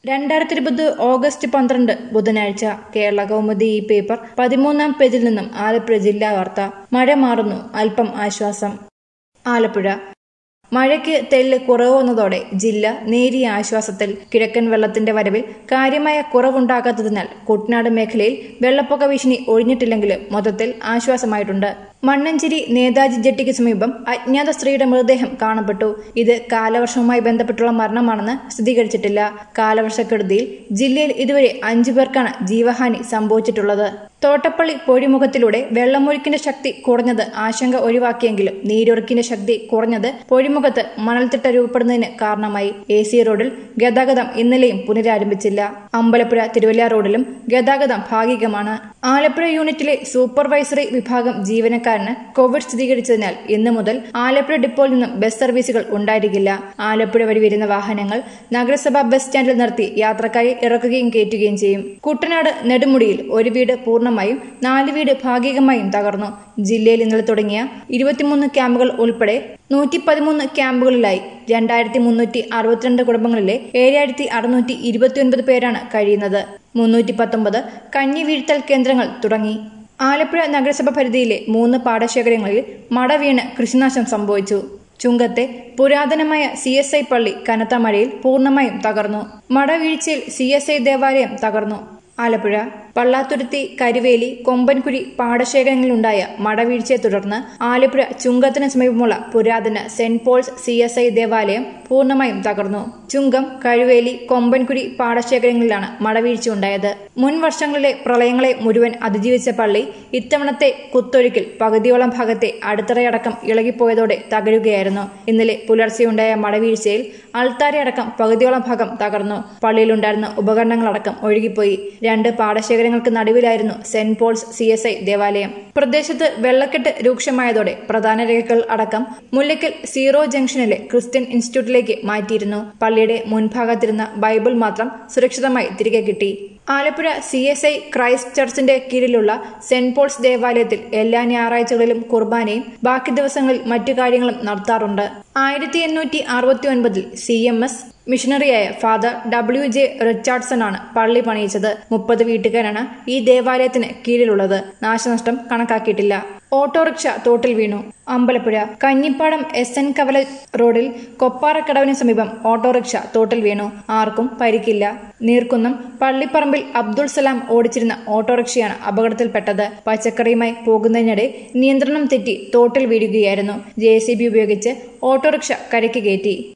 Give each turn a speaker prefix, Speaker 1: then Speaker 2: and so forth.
Speaker 1: രണ്ടായിരത്തി ഇരുപത് ഓഗസ്റ്റ് പന്ത്രണ്ട് ബുധനാഴ്ച കേരള കൗമുദി ഈ പേപ്പർ പതിമൂന്നാം പേജിൽ നിന്നും ആലപ്പുഴ ജില്ലാ വാർത്ത മഴ മാറുന്നു അല്പം ആശ്വാസം ആലപ്പുഴ മഴയ്ക്ക് തെല്ല് കുറവ് വന്നതോടെ ജില്ല നേരിയ ആശ്വാസത്തിൽ കിഴക്കൻ വെള്ളത്തിന്റെ വരവിൽ കാര്യമായ കുറവുണ്ടാകാത്തതിനാൽ കുട്ടനാട് മേഖലയിൽ വെള്ളപ്പൊക്ക ഭീഷണി ഒഴിഞ്ഞിട്ടില്ലെങ്കിലും മൊത്തത്തിൽ ആശ്വാസമായിട്ടുണ്ട് മണ്ണഞ്ചേരി നേതാജി ജെട്ടിക്ക് സമീപം അജ്ഞാത സ്ത്രീയുടെ മൃതദേഹം കാണപ്പെട്ടു ഇത് കാലവർഷവുമായി ബന്ധപ്പെട്ടുള്ള മരണമാണെന്ന് സ്ഥിരീകരിച്ചിട്ടില്ല കാലവർഷക്കെടുതിയിൽ ജില്ലയിൽ ഇതുവരെ അഞ്ചു പേർക്കാണ് ജീവഹാനി സംഭവിച്ചിട്ടുള്ളത് തോട്ടപ്പള്ളി പൊഴിമുഖത്തിലൂടെ വെള്ളമൊഴുക്കിന്റെ ശക്തി കുറഞ്ഞത് ആശങ്ക ഒഴിവാക്കിയെങ്കിലും നീരൊഴുക്കിന്റെ ശക്തി കുറഞ്ഞത് പൊഴിമുഖത്ത് മണൽത്തിട്ട രൂപപ്പെടുന്നതിന് കാരണമായി എ സി റോഡിൽ ഗതാഗതം ഇന്നലെയും പുനരാരംഭിച്ചില്ല അമ്പലപ്പുഴ തിരുവല്ല റോഡിലും ഗതാഗതം ഭാഗികമാണ് ആലപ്പുഴ യൂണിറ്റിലെ സൂപ്പർവൈസറി വിഭാഗം ജീവനക്കാരന് കോവിഡ് സ്ഥിരീകരിച്ചതിനാൽ ഇന്നു മുതൽ ആലപ്പുഴ ഡിപ്പോയിൽ നിന്നും ബസ് സർവീസുകൾ ഉണ്ടായിരിക്കില്ല ആലപ്പുഴ വഴി വരുന്ന വാഹനങ്ങൾ നഗരസഭ ബസ് സ്റ്റാൻഡിൽ നിർത്തി യാത്രക്കാരെ ഇറക്കുകയും കയറ്റുകയും ചെയ്യും കുട്ടനാട് നെടുമുടിയിൽ ഒരു വീട് പൂർണ്ണമായും നാല് വീട് ഭാഗികമായും തകർന്നു ജില്ലയിൽ ഇന്നലെ തുടങ്ങിയ ഇരുപത്തിമൂന്ന് ക്യാമ്പുകൾ ഉൾപ്പെടെ നൂറ്റി പതിമൂന്ന് ക്യാമ്പുകളിലായി രണ്ടായിരത്തി മുന്നൂറ്റി അറുപത്തിരണ്ട് കുടുംബങ്ങളിലെ ഏഴായിരത്തി അറുന്നൂറ്റി ഇരുപത്തിയൊൻപത് പേരാണ് കഴിയുന്നത് മുന്നൂറ്റി പത്തൊമ്പത് കഞ്ഞി വീഴ്ത്തൽ കേന്ദ്രങ്ങൾ തുടങ്ങി ആലപ്പുഴ നഗരസഭ പരിധിയിലെ മൂന്ന് പാടശേഖരങ്ങളിൽ മട വീണ് കൃഷിനാശം സംഭവിച്ചു ചുങ്കത്തെ പുരാതനമായ സി എസ് ഐ പള്ളി കനത്ത മഴയിൽ പൂർണ്ണമായും തകർന്നു മടവീഴ്ചയിൽ സി എസ് ഐ ദേവാലയം തകർന്നു ആലപ്പുഴ പള്ളാത്തുരുത്തി കരുവേലി കൊമ്പൻകുഴി പാടശേഖരങ്ങളിലുണ്ടായ മടവീഴ്ചയെ തുടർന്ന് ആലപ്പുഴ ചുങ്കത്തിന് സമീപമുള്ള പുരാതന saint Paul's C S I ദേവാലയം പൂർണ്ണമായും തകർന്നു ചുങ്കം കഴുവേലി കൊമ്പൻകുഴി പാടശേഖരങ്ങളിലാണ് മടവീഴ്ച ഉണ്ടായത് മുൻ വർഷങ്ങളിലെ പ്രളയങ്ങളെ മുഴുവൻ അതിജീവിച്ച പള്ളി ഇത്തവണത്തെ കുത്തൊഴുക്കിൽ പകുതിയോളം ഭാഗത്തെ അടിത്തറയടക്കം ഇളകിപ്പോയതോടെ തകരുകയായിരുന്നു ഇന്നലെ പുലർച്ചെയുണ്ടായ മടവീഴ്ചയിൽ അൾത്താരയടക്കം പകുതിയോളം ഭാഗം തകർന്നു പള്ളിയിലുണ്ടായിരുന്ന ഉപകരണങ്ങളടക്കം ഒഴുകിപ്പോയി രണ്ട് പാടശേഖരങ്ങൾക്ക് നടുവിലായിരുന്നു saint Paul's C S I ദേവാലയം പ്രദേശത്ത് വെള്ളക്കെട്ട് രൂക്ഷമായതോടെ പ്രധാന രേഖകൾ അടക്കം മുല്ലയ്ക്കൽ സീറോ ജംഗ്ഷനിലെ ക്രിസ്ത്യൻ ഇൻസ്റ്റിറ്റ്യൂട്ടിലേക്ക് മാറ്റിയിരുന്നു പള്ളിയുടെ മുൻഭാഗത്തിരുന്ന ബൈബിൾ മാത്രം സുരക്ഷിതമായി തിരികെ കിട്ടി Alappuzha C S I Christ ചർച്ചിന്റെ കീഴിലുള്ള സെന്റ് പോൾസ് ദേവാലയത്തിൽ എല്ലാ ഞായറാഴ്ചകളിലും കുർബാനയും ബാക്കി ദിവസങ്ങളിൽ മറ്റു കാര്യങ്ങളും നടത്താറുണ്ട് ആയിരത്തി എണ്ണൂറ്റി അറുപത്തി ഒൻപതിൽ സി എം എസ് മിഷണറിയായ ഫാദർ ഡബ്ല്യു ജെ റിച്ചാർഡ്സൺ ആണ് പള്ളി പണിയിച്ചത് മുപ്പത് വീട്ടുകാരാണ് ഈ ദേവാലയത്തിന് കീഴിലുള്ളത് നാശനഷ്ടം കണക്കാക്കിയിട്ടില്ല ഓട്ടോറിക്ഷ തോട്ടിൽ വീണു അമ്പലപ്പുഴ കഞ്ഞിപ്പാടം എസ് എൻ കവല റോഡിൽ കൊപ്പാറക്കടവിന് സമീപം ഓട്ടോറിക്ഷ തോട്ടിൽ വീണു ആർക്കും പരിക്കില്ല നീർക്കുന്നം പള്ളിപ്പറമ്പിൽ അബ്ദുൾ സലാം ഓടിച്ചിരുന്ന ഓട്ടോറിക്ഷയാണ് അപകടത്തിൽപ്പെട്ടത് പച്ചക്കറിയുമായി പോകുന്നതിനിടെ നിയന്ത്രണം തെറ്റി തോട്ടിൽ വീഴുകയായിരുന്നു ജെ ഉപയോഗിച്ച് ഓട്ടോറിക്ഷ കരയ്ക്ക് കയറ്റി